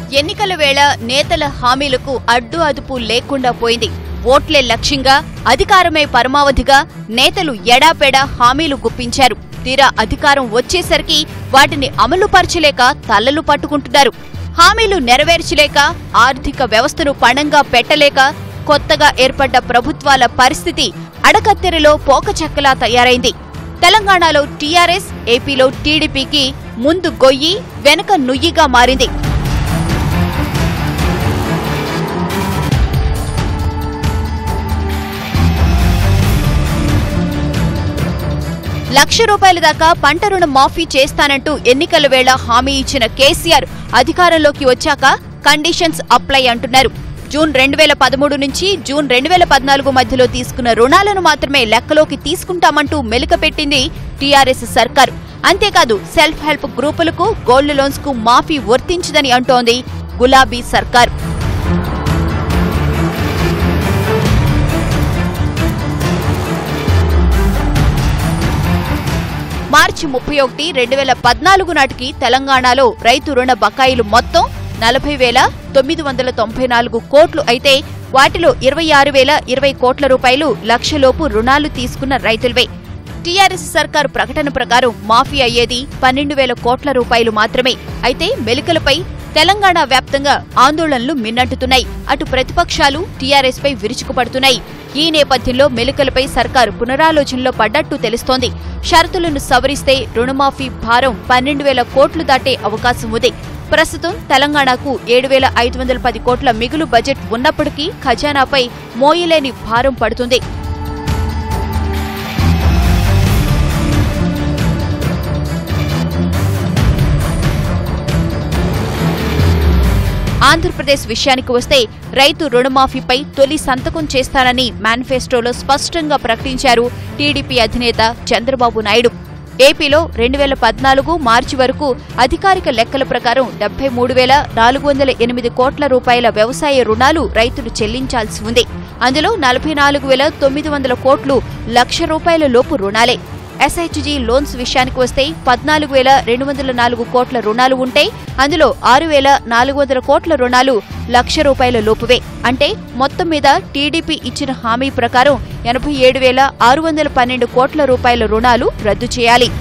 ఎన్నికల వేళ నేతల హామీలకు అడ్డు అదుపు లేకుండా పోయింది ఓట్లే లక్ష్యంగా అధికారమే పరమావధిగా నేతలు ఎడాపెడా హామీలు గుప్పించారు తీరా అధికారం వచ్చేసరికి వాటిని అమలుపరచలేక తలలు పట్టుకుంటున్నారు హామీలు నెరవేర్చలేక ఆర్థిక వ్యవస్థను పణంగా పెట్టలేక కొత్తగా ఏర్పడ్డ ప్రభుత్వాల పరిస్థితి అడకత్తెరలో పోకచెక్కలా తయారైంది తెలంగాణలో టీఆర్ఎస్ ఏపీలో టీడీపీకి ముందు గొయ్యి వెనక నుయ్యిగా మారింది లక్ష రూపాయల దాకా పంట రుణం మాఫీ చేస్తానంటూ ఎన్నికల వేళ హామీ ఇచ్చిన కేసీఆర్ అధికారంలోకి వచ్చాక కండిషన్స్ అప్లై అంటున్నారు జూన్ రెండు వేల పదమూడు నుంచి జూన్ రెండు వేల పద్నాలుగు మధ్యలో తీసుకున్న రుణాలను మాత్రమే లెక్కలోకి తీసుకుంటామంటూ మెలికపెట్టింది టీఆర్ఎస్ సర్కార్ అంతేకాదు సెల్ఫ్ హెల్ప్ గ్రూపులకు గోల్డ్ లోన్స్ కు మాఫీ వర్తించదని అంటోంది గులాబీ సర్కార్ మార్చి ముప్పై ఒకటి రెండు వేల పద్నాలుగు నాటికి తెలంగాణలో రైతు రుణ బకాయిలు మొత్తం నలభై వేల తొమ్మిది వందల తొంభై నాలుగు కోట్లు అయితే వాటిలో ఇరవై ఆరు వేల ఇరవై కోట్ల రూపాయలు లక్షలోపు రుణాలు తీసుకున్న రైతులవే టీఆర్ఎస్ సర్కారు ప్రకటన ప్రకారం మాఫీ అయ్యేది పన్నెండు వేల కోట్ల రూపాయలు మాత్రమే అయితే మెలికలపై తెలంగాణ వ్యాప్తంగా ఆందోళనలు మిన్నంటుతున్నాయి అటు ప్రతిపక్షాలు టీఆర్ఎస్ పై విరుచుకుపడుతున్నాయి ఈ నేపథ్యంలో మెలికలపై సర్కారు పునరాలోచనలో పడ్డట్టు తెలుస్తోంది షరతులను సవరిస్తే రుణమాఫీ భారం పన్నెండు వేల కోట్లు దాటే అవకాశం ఉంది ప్రస్తుతం తెలంగాణకు ఏడు వేల ఐదు వందల పది కోట్ల మిగులు బడ్జెట్ ఉన్నప్పటికీ ఖజానాపై మోయలేని భారం పడుతుంది ఆంధ్రప్రదేశ్ విషయానికి వస్తే రైతు రుణమాఫీపై తొలి సంతకం చేస్తానని మేనిఫెస్టోలో స్పష్టంగా ప్రకటించారు టీడీపీ అధినేత చంద్రబాబు నాయుడు ఏపీలో రెండు వేల పద్నాలుగు మార్చి వరకు అధికారిక లెక్కల ప్రకారం డెబ్బై మూడు వేల నాలుగు వందల ఎనిమిది కోట్ల రూపాయల వ్యవసాయ రుణాలు రైతులు చెల్లించాల్సి ఉంది అందులో నలభై నాలుగు వేల తొమ్మిది వందల కోట్లు లక్ష రూపాయల లోపు రుణాలే ఎస్హెచ్జీ లోన్స్ విషయానికి వస్తే పద్నాలుగు వేల రెండు వందల నాలుగు కోట్ల రుణాలు ఉంటే అందులో ఆరు వేల నాలుగు వందల కోట్ల రుణాలు లక్ష రూపాయల లోపువే అంటే మొత్తం మీద టీడీపీ ఇచ్చిన హామీ ప్రకారం ఎనభై ఏడు వేల ఆరు వందల పన్నెండు కోట్ల రూపాయల రుణాలు రద్దు చేయాలి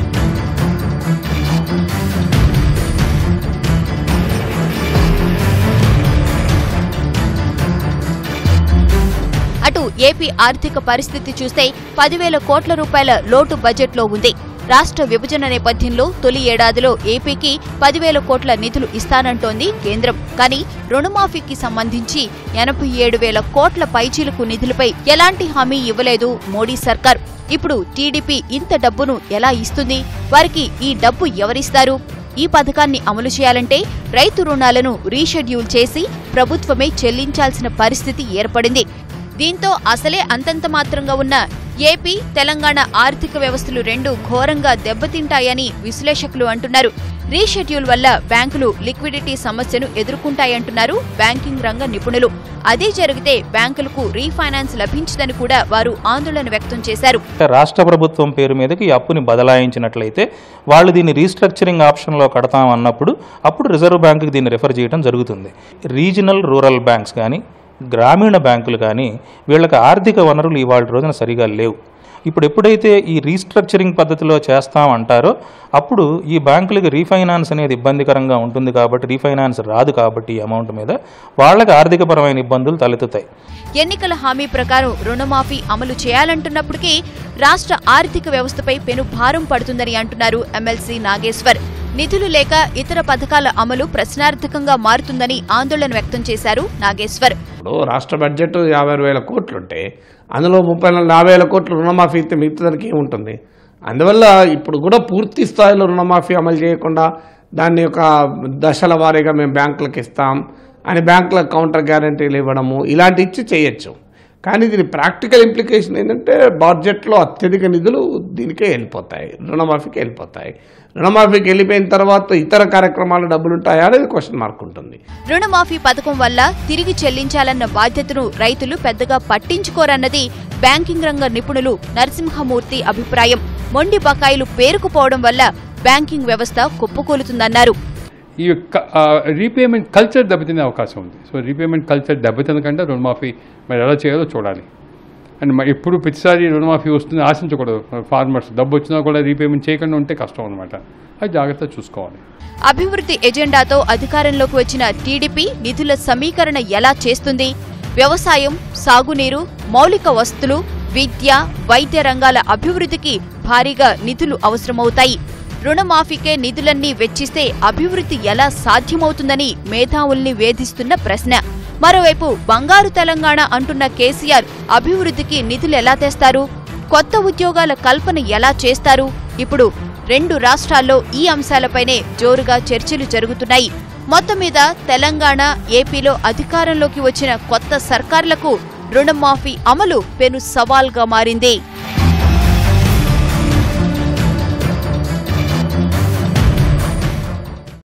అటు ఏపీ ఆర్థిక పరిస్థితి చూస్తే పదివేల కోట్ల రూపాయల లోటు బడ్జెట్లో ఉంది రాష్ట్ర విభజన నేపథ్యంలో తొలి ఏడాదిలో ఏపీకి పదివేల కోట్ల నిధులు ఇస్తానంటోంది కేంద్రం కానీ రుణమాఫీకి సంబంధించి ఎనభై ఏడు వేల కోట్ల పైచీలకు నిధులపై ఎలాంటి హామీ ఇవ్వలేదు మోడీ సర్కార్ ఇప్పుడు టీడీపీ ఇంత డబ్బును ఎలా ఇస్తుంది వారికి ఈ డబ్బు ఎవరిస్తారు ఈ పథకాన్ని అమలు చేయాలంటే రైతు రుణాలను రీషెడ్యూల్ చేసి ప్రభుత్వమే చెల్లించాల్సిన పరిస్థితి ఏర్పడింది దీంతో అసలే అంతంత మాత్రంగా ఉన్న ఏపీ తెలంగాణ ఆర్థిక వ్యవస్థలు రెండు ఘోరంగా దెబ్బతింటాయని విశ్లేషకులు అంటున్నారు రీషెడ్యూల్ వల్ల బ్యాంకులు లిక్విడిటీ సమస్యను ఎదుర్కొంటాయంటున్నారు బ్యాంకింగ్ రంగ నిపుణులు అదే జరిగితే బ్యాంకులకు రీఫైనాన్స్ లభించదని కూడా వారు ఆందోళన వ్యక్తం చేశారు రాష్ట్ర ప్రభుత్వం పేరు మీదకి ఈ అప్పుని బదలాయించినట్లయితే వాళ్ళు దీన్ని రీస్ట్రక్చరింగ్ ఆప్షన్లో కడతాం అన్నప్పుడు అప్పుడు రిజర్వ్ బ్యాంకుకి దీన్ని రిఫర్ చేయడం జరుగుతుంది రీజనల్ రూరల్ బ్యాంక్స్ కానీ గ్రామీణ బ్యాంకులు కానీ వీళ్ళకి ఆర్థిక వనరులు ఇవాళ రోజున సరిగా లేవు ఇప్పుడు ఎప్పుడైతే ఈ రీస్ట్రక్చరింగ్ పద్ధతిలో చేస్తాం అంటారో అప్పుడు ఈ బ్యాంకులకి రీఫైనాన్స్ అనేది ఇబ్బందికరంగా ఉంటుంది కాబట్టి రీఫైనాన్స్ రాదు కాబట్టి ఈ అమౌంట్ మీద వాళ్ళకి ఆర్థికపరమైన ఇబ్బందులు తలెత్తుతాయి ఎన్నికల హామీ ప్రకారం రుణమాఫీ అమలు చేయాలంటున్నప్పటికీ రాష్ట్ర ఆర్థిక వ్యవస్థపై పెను భారం పడుతుందని అంటున్నారు ఎమ్మెల్సీ నాగేశ్వర్ నిధులు లేక ఇతర పథకాల అమలు ప్రశ్నార్థకంగా మారుతుందని ఆందోళన వ్యక్తం చేశారు నాగేశ్వర్ ఇప్పుడు రాష్ట్ర బడ్జెట్ యాభై వేల కోట్లు ఉంటే అందులో ముప్పై నాలుగు యాభై వేల కోట్లు రుణమాఫీ ఇస్తే మిగతాదానికి ఏముంటుంది అందువల్ల ఇప్పుడు కూడా పూర్తి స్థాయిలో రుణమాఫీ అమలు చేయకుండా దాన్ని ఒక దశల వారీగా మేము బ్యాంకులకు ఇస్తాం అని బ్యాంకులకు కౌంటర్ గ్యారంటీలు ఇవ్వడము ఇలాంటి ఇచ్చి చేయొచ్చు కానీ దీని ప్రాక్టికల్ ఇంప్లికేషన్ ఏంటంటే బడ్జెట్లో అత్యధిక నిధులు దీనికే వెళ్ళిపోతాయి రుణమాఫీకి వెళ్ళిపోతాయి రుణమాఫీకి వెళ్ళిపోయిన తర్వాత ఇతర కార్యక్రమాలు డబ్బులు ఉంటాయా అనేది క్వశ్చన్ మార్క్ ఉంటుంది రుణమాఫీ పథకం వల్ల తిరిగి చెల్లించాలన్న బాధ్యతను రైతులు పెద్దగా పట్టించుకోరన్నది బ్యాంకింగ్ రంగ నిపుణులు నరసింహమూర్తి అభిప్రాయం మొండి బకాయిలు పేరుకుపోవడం వల్ల బ్యాంకింగ్ వ్యవస్థ కుప్పకూలుతుందన్నారు ఈ యొక్క రీపేమెంట్ కల్చర్ దెబ్బతినే అవకాశం ఉంది సో రీపేమెంట్ కల్చర్ దెబ్బతినకంటే రుణమాఫీ మరి ఎలా చేయాలో చూడాలి అండ్ మ- ఎప్పుడు ప్రతిసారి రుణమాఫీ వస్తుంది ఆశించకూడదు ఫార్మర్స్ డబ్బు వచ్చినా కూడా రీపేమెంట్ చేయకుండా ఉంటే కష్టం అనమాట అది జాగ్రత్త చూసుకోవాలి అభివృద్ధి ఎజెండాతో అధికారంలోకి వచ్చిన టీడీపీ నిధుల సమీకరణ ఎలా చేస్తుంది వ్యవసాయం సాగునీరు మౌలిక వస్తువులు విద్య వైద్య రంగాల అభివృద్ధికి భారీగా నిధులు అవసరమవుతాయి రుణమాఫీకే నిధులన్నీ వెచ్చిస్తే అభివృద్ధి ఎలా సాధ్యమవుతుందని మేధావుల్ని వేధిస్తున్న ప్రశ్న మరోవైపు బంగారు తెలంగాణ అంటున్న కేసీఆర్ అభివృద్ధికి నిధులు ఎలా తెస్తారు కొత్త ఉద్యోగాల కల్పన ఎలా చేస్తారు ఇప్పుడు రెండు రాష్ట్రాల్లో ఈ అంశాలపైనే జోరుగా చర్చలు జరుగుతున్నాయి మొత్తం మీద తెలంగాణ ఏపీలో అధికారంలోకి వచ్చిన కొత్త సర్కార్లకు రుణమాఫీ అమలు పెను సవాల్గా మారింది